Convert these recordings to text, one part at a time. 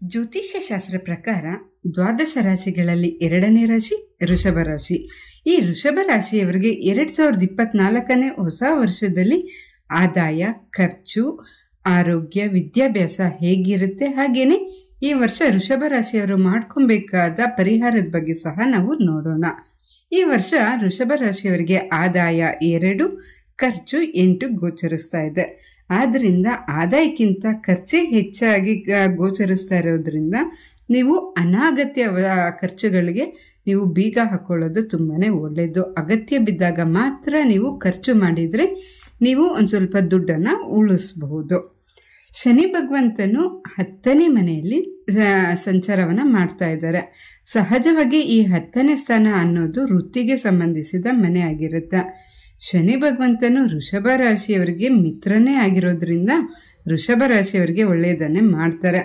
ಜ್ಯೋತಿಷ್ಯ ಶಾಸ್ತ್ರ ಪ್ರಕಾರ ದ್ವಾದಶ ರಾಶಿಗಳಲ್ಲಿ ಎರಡನೇ ರಾಶಿ ಋಷಭ ರಾಶಿ ಈ ಋಷಭ ರಾಶಿಯವರಿಗೆ ಎರಡು ಸಾವಿರದ ಇಪ್ಪತ್ನಾಲ್ಕನೇ ಹೊಸ ವರ್ಷದಲ್ಲಿ ಆದಾಯ ಖರ್ಚು ಆರೋಗ್ಯ ವಿದ್ಯಾಭ್ಯಾಸ ಹೇಗಿರುತ್ತೆ ಹಾಗೇನೆ ಈ ವರ್ಷ ಋಷಭ ರಾಶಿಯವರು ಮಾಡ್ಕೊಬೇಕಾದ ಪರಿಹಾರದ ಬಗ್ಗೆ ಸಹ ನಾವು ನೋಡೋಣ ಈ ವರ್ಷ ಋಷಭ ರಾಶಿಯವರಿಗೆ ಆದಾಯ ಎರಡು ಖರ್ಚು ಎಂಟು ಗೋಚರಿಸ್ತಾ ಇದೆ ಆದ್ದರಿಂದ ಆದಾಯಕ್ಕಿಂತ ಖರ್ಚೇ ಹೆಚ್ಚಾಗಿ ಗ- ಗೋಚರಿಸ್ತಾ ಇರೋದ್ರಿಂದ ನೀವು ಅನಾಗತ್ಯ ವ- ಖರ್ಚುಗಳಿಗೆ ನೀವು ಬೀಗ ಹಾಕೊಳ್ಳೋದು ತುಂಬಾ ಒಳ್ಳೆಯದು ಅಗತ್ಯ ಬಿದ್ದಾಗ ಮಾತ್ರ ನೀವು ಖರ್ಚು ಮಾಡಿದರೆ ನೀವು ಒಂದು ಸ್ವಲ್ಪ ದುಡ್ಡನ್ನು ಉಳಿಸಬಹುದು ಶನಿ ಭಗವಂತನು ಹತ್ತನೇ ಮನೆಯಲ್ಲಿ ಸಂಚಾರವನ್ನು ಮಾಡ್ತಾ ಇದ್ದಾರೆ ಸಹಜವಾಗಿ ಈ ಹತ್ತನೇ ಸ್ಥಾನ ಅನ್ನೋದು ವೃತ್ತಿಗೆ ಸಂಬಂಧಿಸಿದ ಮನೆ ಆಗಿರುತ್ತೆ ಶನಿ ಭಗವಂತನು ವೃಷಭ ರಾಶಿಯವರಿಗೆ ಮಿತ್ರನೇ ಆಗಿರೋದ್ರಿಂದ ವೃಷಭ ರಾಶಿಯವರಿಗೆ ಒಳ್ಳೆಯದನ್ನೇ ಮಾಡ್ತಾರೆ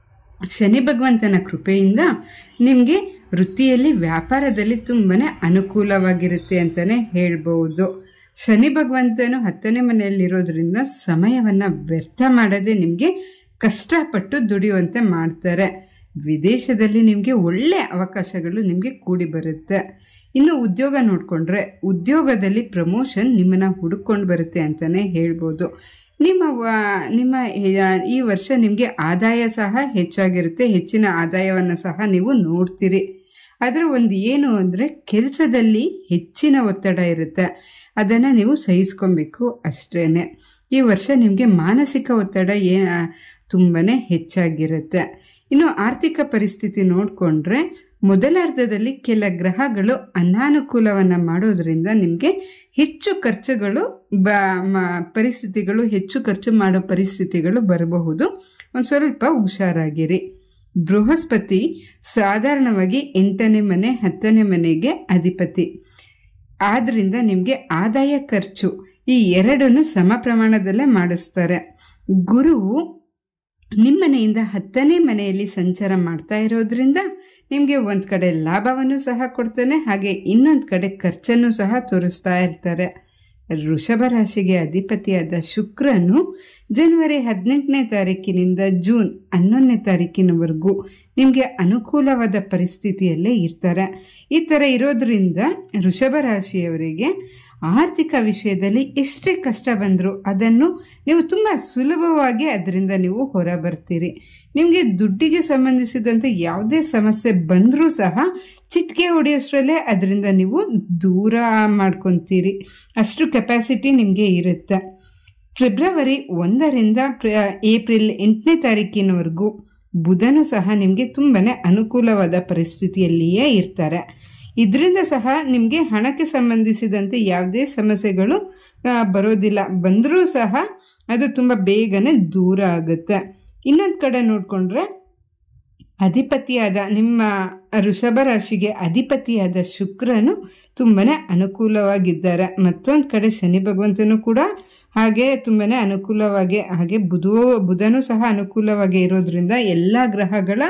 ಶನಿ ಭಗವಂತನ ಕೃಪೆಯಿಂದ ನಿಮಗೆ ವೃತ್ತಿಯಲ್ಲಿ ವ್ಯಾಪಾರದಲ್ಲಿ ತುಂಬಾ ಅನುಕೂಲವಾಗಿರುತ್ತೆ ಅಂತಲೇ ಹೇಳ್ಬೋದು ಶನಿ ಭಗವಂತನು ಹತ್ತನೇ ಮನೆಯಲ್ಲಿರೋದ್ರಿಂದ ಸಮಯವನ್ನು ವ್ಯರ್ಥ ಮಾಡದೆ ನಿಮಗೆ ಕಷ್ಟಪಟ್ಟು ದುಡಿಯುವಂತೆ ಮಾಡ್ತಾರೆ ವಿದೇಶದಲ್ಲಿ ನಿಮಗೆ ಒಳ್ಳೆಯ ಅವಕಾಶಗಳು ನಿಮಗೆ ಕೂಡಿ ಬರುತ್ತೆ ಇನ್ನು ಉದ್ಯೋಗ ನೋಡಿಕೊಂಡ್ರೆ ಉದ್ಯೋಗದಲ್ಲಿ ಪ್ರಮೋಷನ್ ನಿಮ್ಮನ್ನು ಹುಡುಕೊಂಡು ಬರುತ್ತೆ ಅಂತಲೇ ಹೇಳ್ಬೋದು ನಿಮ್ಮ ವ- ನಿಮ್ಮ ಹೆ- ಈ ವರ್ಷ ನಿಮಗೆ ಆದಾಯ ಸಹ ಹೆಚ್ಚಾಗಿರುತ್ತೆ ಹೆಚ್ಚಿನ ಆದಾಯವನ್ನು ಸಹ ನೀವು ನೋಡ್ತೀರಿ ಅದರ ಒಂದು ಏನು ಅಂದರೆ ಕೆಲಸದಲ್ಲಿ ಹೆಚ್ಚಿನ ಒತ್ತಡ ಇರುತ್ತೆ ಅದನ್ನು ನೀವು ಸಹಿಸ್ಕೊಬೇಕು ಅಷ್ಟೇ ಈ ವರ್ಷ ನಿಮಗೆ ಮಾನಸಿಕ ಒತ್ತಡ ಏ ತುಂಬಾ ಹೆಚ್ಚಾಗಿರುತ್ತೆ ಇನ್ನು ಆರ್ಥಿಕ ಪರಿಸ್ಥಿತಿ ನೋಡಿಕೊಂಡ್ರೆ ಮೊದಲಾರ್ಧದಲ್ಲಿ ಕೆಲ ಗ್ರಹಗಳು ಅನಾನುಕೂಲವನ್ನು ಮಾಡೋದ್ರಿಂದ ನಿಮಗೆ ಹೆಚ್ಚು ಖರ್ಚುಗಳು ಬ ಮ- ಪರಿಸ್ಥಿತಿಗಳು ಹೆಚ್ಚು ಖರ್ಚು ಮಾಡೋ ಪರಿಸ್ಥಿತಿಗಳು ಬರಬಹುದು ಒಂದು ಸ್ವಲ್ಪ ಹುಷಾರಾಗಿರಿ ಬೃಹಸ್ಪತಿ ಸಾಧಾರಣವಾಗಿ ಎಂಟನೇ ಮನೆ ಹತ್ತನೇ ಮನೆಗೆ ಅಧಿಪತಿ ಆದ್ದರಿಂದ ನಿಮಗೆ ಆದಾಯ ಖರ್ಚು ಈ ಎರಡನ್ನು ಸಮ ಪ್ರಮಾಣದಲ್ಲೇ ಮಾಡಿಸ್ತಾರೆ ಗುರುವು ನಿಮ್ಮನೆಯಿಂದ ಹತ್ತನೇ ಮನೆಯಲ್ಲಿ ಸಂಚಾರ ಮಾಡ್ತಾ ಇರೋದ್ರಿಂದ ನಿಮಗೆ ಒಂದು ಕಡೆ ಲಾಭವನ್ನು ಸಹ ಕೊಡ್ತಾನೆ ಹಾಗೆ ಇನ್ನೊಂದು ಕಡೆ ಖರ್ಚನ್ನು ಸಹ ತೋರಿಸ್ತಾ ಇರ್ತಾರೆ ವೃಷಭ ರಾಶಿಗೆ ಅಧಿಪತಿಯಾದ ಶುಕ್ರನು ಜನವರಿ ಹದಿನೆಂಟನೇ ತಾರೀಕಿನಿಂದ ಜೂನ್ ಹನ್ನೊಂದನೇ ತಾರೀಕಿನವರೆಗೂ ನಿಮಗೆ ಅನುಕೂಲವಾದ ಪರಿಸ್ಥಿತಿಯಲ್ಲೇ ಇರ್ತಾರೆ ಈ ಥರ ಇರೋದ್ರಿಂದ ವೃಷಭ ರಾಶಿಯವರಿಗೆ ಆರ್ಥಿಕ ವಿಷಯದಲ್ಲಿ ಎಷ್ಟೇ ಕಷ್ಟ ಬಂದರೂ ಅದನ್ನು ನೀವು ತುಂಬ ಸುಲಭವಾಗಿ ಅದರಿಂದ ನೀವು ಹೊರ ಬರ್ತೀರಿ ನಿಮಗೆ ದುಡ್ಡಿಗೆ ಸಂಬಂಧಿಸಿದಂತೆ ಯಾವುದೇ ಸಮಸ್ಯೆ ಬಂದರೂ ಸಹ ಚಿಟಿಕೆ ಹೊಡೆಯೋಷ್ಟರಲ್ಲೇ ಅದರಿಂದ ನೀವು ದೂರ ಮಾಡ್ಕೊತೀರಿ ಅಷ್ಟು ಕೆಪಾಸಿಟಿ ನಿಮಗೆ ಇರುತ್ತೆ ಫೆಬ್ರವರಿ ಒಂದರಿಂದ ಪ್ರ ಏಪ್ರಿಲ್ ಎಂಟನೇ ತಾರೀಕಿನವರೆಗೂ ಬುಧನು ಸಹ ನಿಮಗೆ ತುಂಬಾ ಅನುಕೂಲವಾದ ಪರಿಸ್ಥಿತಿಯಲ್ಲಿಯೇ ಇರ್ತಾರೆ ಇದರಿಂದ ಸಹ ನಿಮಗೆ ಹಣಕ್ಕೆ ಸಂಬಂಧಿಸಿದಂತೆ ಯಾವುದೇ ಸಮಸ್ಯೆಗಳು ಆ, ಬರೋದಿಲ್ಲ ಬಂದರೂ ಸಹ ಅದು ತುಂಬ ಬೇಗನೆ ದೂರ ಆಗುತ್ತೆ ಇನ್ನೊಂದು ಕಡೆ ನೋಡಿಕೊಂಡ್ರೆ ಅಧಿಪತಿಯಾದ ನಿಮ್ಮ ಋಷಭ ರಾಶಿಗೆ ಅಧಿಪತಿಯಾದ ಶುಕ್ರನು ತುಂಬಾ ಅನುಕೂಲವಾಗಿದ್ದಾರೆ ಮತ್ತೊಂದು ಕಡೆ ಶನಿ ಭಗವಂತನು ಕೂಡ ಹಾಗೆ ತುಂಬಾ ಅನುಕೂಲವಾಗಿ ಹಾಗೆ ಬುಧ ಬುಧನೂ ಸಹ ಅನುಕೂಲವಾಗಿ ಇರೋದ್ರಿಂದ ಎಲ್ಲ ಗ್ರಹಗಳ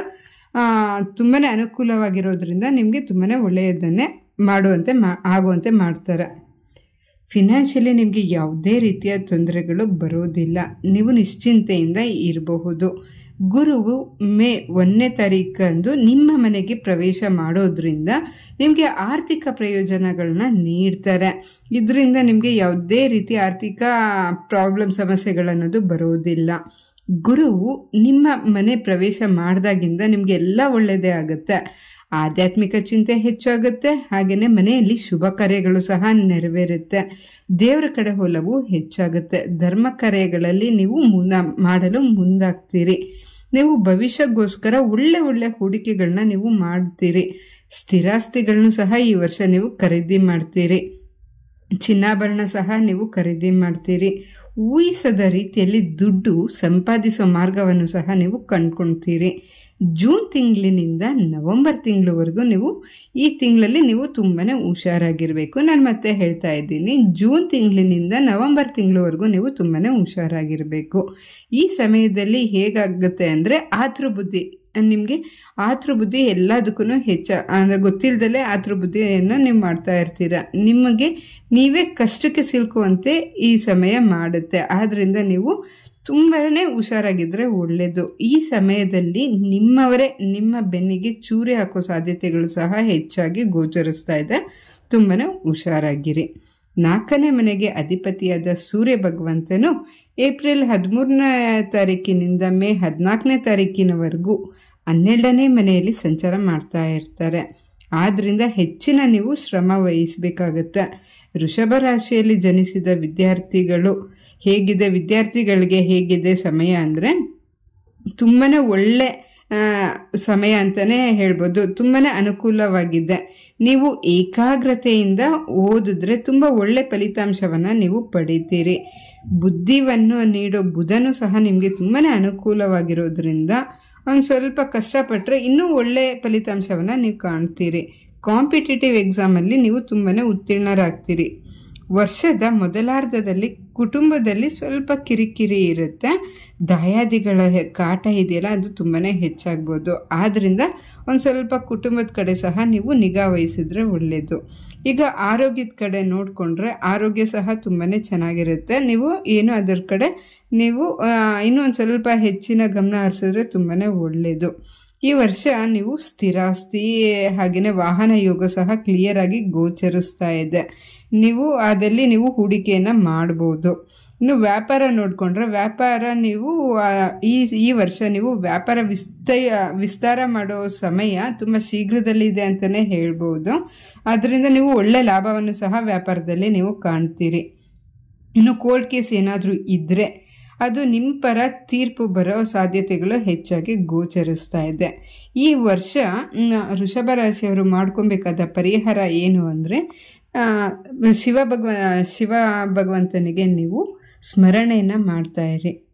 ತುಂಬಾ ಅನುಕೂಲವಾಗಿರೋದ್ರಿಂದ ನಿಮಗೆ ತುಂಬಾ ಒಳ್ಳೆಯದನ್ನೇ ಮಾಡುವಂತೆ ಮಾ ಆಗುವಂತೆ ಮಾಡ್ತಾರೆ ಫಿನಾನ್ಷಿಯಲಿ ನಿಮಗೆ ಯಾವುದೇ ರೀತಿಯ ತೊಂದರೆಗಳು ಬರೋದಿಲ್ಲ ನೀವು ನಿಶ್ಚಿಂತೆಯಿಂದ ಇರಬಹುದು ಗುರುವು ಮೇ ಒಂದನೇ ತಾರೀಕಂದು ನಿಮ್ಮ ಮನೆಗೆ ಪ್ರವೇಶ ಮಾಡೋದ್ರಿಂದ ನಿಮಗೆ ಆರ್ಥಿಕ ಪ್ರಯೋಜನಗಳನ್ನ ನೀಡ್ತಾರೆ ಇದರಿಂದ ನಿಮಗೆ ಯಾವುದೇ ರೀತಿ ಆರ್ಥಿಕ ಪ್ರಾಬ್ಲಮ್ ಸಮಸ್ಯೆಗಳನ್ನೋದು ಬರೋದಿಲ್ಲ ಗುರುವು ನಿಮ್ಮ ಮನೆ ಪ್ರವೇಶ ಮಾಡಿದಾಗಿಂದ ನಿಮಗೆ ಎಲ್ಲ ಒಳ್ಳೆಯದೇ ಆಗುತ್ತೆ ಆಧ್ಯಾತ್ಮಿಕ ಚಿಂತೆ ಹೆಚ್ಚಾಗುತ್ತೆ ಹಾಗೆಯೇ ಮನೆಯಲ್ಲಿ ಶುಭ ಕಾರ್ಯಗಳು ಸಹ ನೆರವೇರುತ್ತೆ ದೇವರ ಕಡೆ ಒಲವು ಹೆಚ್ಚಾಗುತ್ತೆ ಧರ್ಮ ಕಾರ್ಯಗಳಲ್ಲಿ ನೀವು ಮುನ್ನ ಮಾಡಲು ಮುಂದಾಗ್ತೀರಿ ನೀವು ಭವಿಷ್ಯಕ್ಕೋಸ್ಕರ ಒಳ್ಳೆ ಒಳ್ಳೆ ಹೂಡಿಕೆಗಳನ್ನ ನೀವು ಮಾಡ್ತೀರಿ ಸ್ಥಿರಾಸ್ತಿಗಳನ್ನು ಸಹ ಈ ವರ್ಷ ನೀವು ಖರೀದಿ ಮಾಡ್ತೀರಿ ಚಿನ್ನಾಭರಣ ಸಹ ನೀವು ಖರೀದಿ ಮಾಡ್ತೀರಿ ಊಹಿಸದ ರೀತಿಯಲ್ಲಿ ದುಡ್ಡು ಸಂಪಾದಿಸೋ ಮಾರ್ಗವನ್ನು ಸಹ ನೀವು ಕಂಡ್ಕೊಳ್ತೀರಿ ಜೂನ್ ತಿಂಗಳಿನಿಂದ ನವಂಬರ್ ತಿಂಗಳವರೆಗೂ ನೀವು ಈ ತಿಂಗಳಲ್ಲಿ ನೀವು ತುಂಬಾ ಹುಷಾರಾಗಿರಬೇಕು ನಾನು ಮತ್ತೆ ಹೇಳ್ತಾ ಇದ್ದೀನಿ ಜೂನ್ ತಿಂಗಳಿನಿಂದ ನವಂಬರ್ ತಿಂಗಳವರೆಗೂ ನೀವು ತುಂಬಾ ಹುಷಾರಾಗಿರಬೇಕು ಈ ಸಮಯದಲ್ಲಿ ಹೇಗಾಗುತ್ತೆ ಅಂದರೆ ಆತೃ ಬುದ್ಧಿ ನಿಮಗೆ ಆತೃ ಬುದ್ಧಿ ಎಲ್ಲದಕ್ಕೂ ಹೆಚ್ಚ ಅಂದರೆ ಗೊತ್ತಿಲ್ಲದಲೇ ಆತೃ ಬುದ್ಧಿಯನ್ನು ನೀವು ಮಾಡ್ತಾ ಇರ್ತೀರ ನಿಮಗೆ ನೀವೇ ಕಷ್ಟಕ್ಕೆ ಸಿಲುಕುವಂತೆ ಈ ಸಮಯ ಮಾಡುತ್ತೆ ಆದ್ದರಿಂದ ನೀವು ತುಂಬನೇ ಹುಷಾರಾಗಿದ್ದರೆ ಒಳ್ಳೆಯದು ಈ ಸಮಯದಲ್ಲಿ ನಿಮ್ಮವರೇ ನಿಮ್ಮ ಬೆನ್ನಿಗೆ ಚೂರಿ ಹಾಕೋ ಸಾಧ್ಯತೆಗಳು ಸಹ ಹೆಚ್ಚಾಗಿ ಗೋಚರಿಸ್ತಾ ಇದೆ ತುಂಬನೇ ಹುಷಾರಾಗಿರಿ ನಾಲ್ಕನೇ ಮನೆಗೆ ಅಧಿಪತಿಯಾದ ಸೂರ್ಯ ಭಗವಂತನು ಏಪ್ರಿಲ್ ಹದಿಮೂರನೇ ತಾರೀಕಿನಿಂದ ಮೇ ಹದಿನಾಲ್ಕನೇ ತಾರೀಕಿನವರೆಗೂ ಹನ್ನೆರಡನೇ ಮನೆಯಲ್ಲಿ ಸಂಚಾರ ಮಾಡ್ತಾ ಇರ್ತಾರೆ ಆದ್ದರಿಂದ ಹೆಚ್ಚಿನ ನೀವು ಶ್ರಮ ವಹಿಸಬೇಕಾಗತ್ತೆ ವೃಷಭ ರಾಶಿಯಲ್ಲಿ ಜನಿಸಿದ ವಿದ್ಯಾರ್ಥಿಗಳು ಹೇಗಿದೆ ವಿದ್ಯಾರ್ಥಿಗಳಿಗೆ ಹೇಗಿದೆ ಸಮಯ ಅಂದರೆ ತುಂಬಾ ಒಳ್ಳೆ ಆ, ಸಮಯ ಅಂತಲೇ ಹೇಳ್ಬೋದು ತುಂಬಾ ಅನುಕೂಲವಾಗಿದೆ ನೀವು ಏಕಾಗ್ರತೆಯಿಂದ ಓದಿದ್ರೆ ತುಂಬ ಒಳ್ಳೆ ಫಲಿತಾಂಶವನ್ನು ನೀವು ಪಡಿತೀರಿ ಬುದ್ಧಿವನ್ನು ನೀಡೋ ಬುಧನು ಸಹ ನಿಮಗೆ ತುಂಬಾ ಅನುಕೂಲವಾಗಿರೋದ್ರಿಂದ ಒಂದು ಸ್ವಲ್ಪ ಕಷ್ಟಪಟ್ಟರೆ ಇನ್ನೂ ಒಳ್ಳೆ ಫಲಿತಾಂಶವನ್ನು ನೀವು ಕಾಣ್ತೀರಿ ಕಾಂಪಿಟೇಟಿವ್ ಎಕ್ಸಾಮಲ್ಲಿ ನೀವು ತುಂಬಾ ಉತ್ತೀರ್ಣರಾಗ್ತೀರಿ ವರ್ಷದ ಮೊದಲಾರ್ಧದಲ್ಲಿ ಕುಟುಂಬದಲ್ಲಿ ಸ್ವಲ್ಪ ಕಿರಿಕಿರಿ ಇರುತ್ತೆ ದಾಯಾದಿಗಳ ಹೆ- ಕಾಟ ಇದೆಯಲ್ಲ ಅದು ತುಂಬಾ ಹೆಚ್ಚಾಗ್ಬೋದು ಆದ್ದರಿಂದ ಒಂದು ಸ್ವಲ್ಪ ಕುಟುಂಬದ ಕಡೆ ಸಹ ನೀವು ನಿಗಾ ವಹಿಸಿದ್ರೆ ಒಳ್ಳೆಯದು ಈಗ ಆರೋಗ್ಯದ ಕಡೆ ನೋಡಿಕೊಂಡ್ರೆ ಆರೋಗ್ಯ ಸಹ ತುಂಬಾ ಚೆನ್ನಾಗಿರುತ್ತೆ ನೀವು ಏನು ಅದರ ಕಡೆ ನೀವು ಆ, ಇನ್ನೂ ಒಂದು ಸ್ವಲ್ಪ ಹೆಚ್ಚಿನ ಗಮನ ಹರಿಸಿದ್ರೆ ತುಂಬಾ ಒಳ್ಳೆಯದು ಈ ವರ್ಷ ನೀವು ಸ್ಥಿರಾಸ್ತಿ ಹಾಗೆಯೇ ವಾಹನ ಯೋಗ ಸಹ ಕ್ಲಿಯರ್ ಆಗಿ ಗೋಚರಿಸ್ತಾ ಇದೆ ನೀವು ಅದಲ್ಲಿ ನೀವು ಹೂಡಿಕೆಯನ್ನು ಮಾಡ್ಬೋದು ಇನ್ನು ವ್ಯಾಪಾರ ನೋಡಿಕೊಂಡ್ರೆ ವ್ಯಾಪಾರ ನೀವು ಆ, ಈ ಈ ವರ್ಷ ನೀವು ವ್ಯಾಪಾರ ವಿಸ್ತಯ ವಿಸ್ತಾರ ಮಾಡೋ ಸಮಯ ತುಂಬ ಶೀಘ್ರದಲ್ಲಿದೆ ಅಂತಲೇ ಹೇಳ್ಬೋದು ಅದರಿಂದ ನೀವು ಒಳ್ಳೆ ಲಾಭವನ್ನು ಸಹ ವ್ಯಾಪಾರದಲ್ಲಿ ನೀವು ಕಾಣ್ತೀರಿ ಇನ್ನು ಕೋರ್ಟ್ ಕೇಸ್ ಏನಾದರೂ ಇದ್ದರೆ ಅದು ನಿಮ್ಮ ಪರ ತೀರ್ಪು ಬರೋ ಸಾಧ್ಯತೆಗಳು ಹೆಚ್ಚಾಗಿ ಗೋಚರಿಸ್ತಾ ಇದೆ ಈ ವರ್ಷ ಮ್, ವೃಷಭ ರಾಶಿಯವರು ಮಾಡ್ಕೊಬೇಕಾದ ಪರಿಹಾರ ಏನು ಅಂದರೆ ಶಿವ ಭಗವ ಶಿವ ಭಗವಂತನಿಗೆ ನೀವು ಸ್ಮರಣೆಯನ್ನು ಮಾಡ್ತಾ ಇರಿ